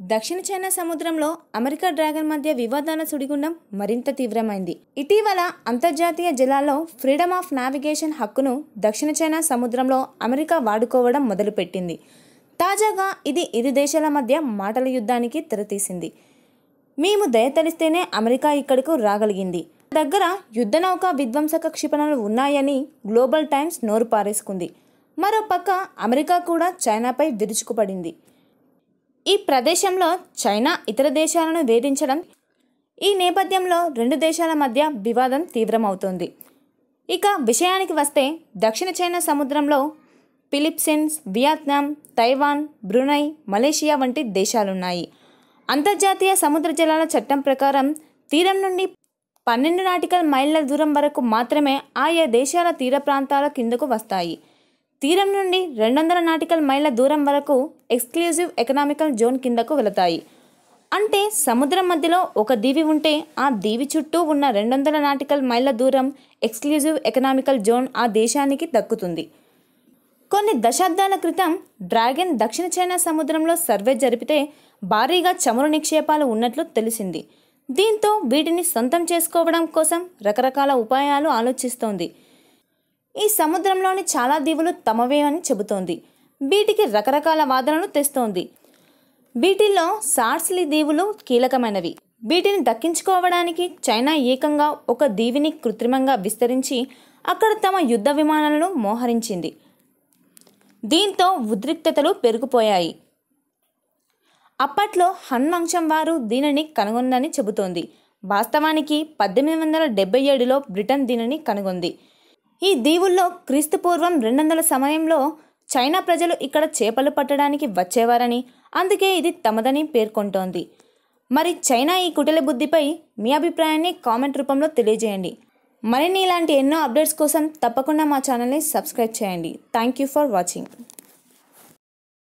దక్షిణ చైనా సముద్రంలో America dragon మధ్య వివాదాల సుడిగుండం మరింత తీవ్రమైంది ఇటీవల అంతర్జాతీయ జలాల్లో ఫ్రీడమ్ ఆఫ్ నావిగేషన్ హక్కును దక్షిణ చైనా సముద్రంలో అమెరికా వాడుకోవడం మొదలుపెట్టింది తాజాగా ఇది ఇరు దేశాల మధ్య మాటల యుద్ధానికి తెరతీసింది మేము దయతలిస్తేనే అమెరికా ఇక్కడకు రాగలిగింది దగ్గర యుద్ధ నౌక విధ్వంసక క్షిపణులు ఉన్నాయని గ్లోబల్ టైమ్స్ నోరు పారేసుకుంది మరోపక్క అమెరికా కూడా చైనాపై విరుచుకుపడింది ఈ ప్రదేశంలో చైనా ఇతర దేశాలను వేధించడం ఈ నేపథ్యంలో రెండు దేశాల మధ్య వివాదం తీవ్రమవుతోంది ఇక విషయానికి వస్తే దక్షిణ చైనా సముద్రంలో Philippines Vietnam Taiwan Brunei Malaysia వంటి దేశాలున్నాయి అంతర్జాతీయ సముద్ర జలాల చట్టం ప్రకారం తీరం నుండి పన్నెండు నాటికల్ మైళ్ళ దూరం వరకు మాత్రమే ఆయా దేశాల తీర ప్రాంతాల కిందకు వస్తాయి తీరం నుండి రెండు వందల నాటికల్ మైళ్ళ దూరం వరకు ఎక్స్క్లూజివ్ ఎకనామికల్ జోన్ కిందకు వెళతాయి అంటే సముద్రం మధ్యలో ఒక దీవి ఉంటే ఆ దీవి చుట్టూ ఉన్న రెండు వందల నాటికల్ మైళ్ళ దూరం ఎక్స్క్లూజివ్ ఎకనామికల్ జోన్ ఆ దేశానికి దక్కుతుంది కొన్ని దశాబ్దాల క్రితం డ్రాగన్ దక్షిణ చైనా సముద్రంలో సర్వే జరిపితే భారీగా చమురు నిక్షేపాలు ఉన్నట్లు తెలిసింది దీంతో వీటిని సొంతం చేసుకోవడం కోసం రకరకాల ఉపాయాలు ఆలోచిస్తోంది ఈ సముద్రంలోని చాలా దీవులు తమవే అని చెబుతోంది వీటికి రకరకాల వాదనలు తెస్తోంది వీటిల్లో సార్స్లీ దీవులు కీలకమైనవి వీటిని దక్కించుకోవడానికి చైనా ఏకంగా ఒక దీవిని కృత్రిమంగా విస్తరించి అక్కడ తమ యుద్ధ విమానాలను మోహరించింది దీంతో ఉద్రిక్తతలు పెరిగిపోయాయి అప్పట్లో హన్ వంశం వారు దీనిని కనుగొందని చెబుతోంది వాస్తవానికి పద్దెనిమిది వందల డెబ్బై ఏడులో బ్రిటన్ దీనిని కనుగొంది ఈ దీవుల్లో క్రీస్తు పూర్వం రెండు వందల సమయంలో చైనా ప్రజలు ఇక్కడ చేపలు పట్టడానికి వచ్చేవారని అందుకే ఇది తమదని పేర్కొంటోంది మరి చైనా ఈ కుటిల బుద్ధిపై మీ అభిప్రాయాన్ని కామెంట్ రూపంలో తెలియజేయండి మరిన్ని ఇలాంటి ఎన్నో అప్డేట్స్ కోసం తప్పకుండా మా ఛానల్ని సబ్స్క్రైబ్ చేయండి థ్యాంక్ యూ ఫర్ వాచింగ్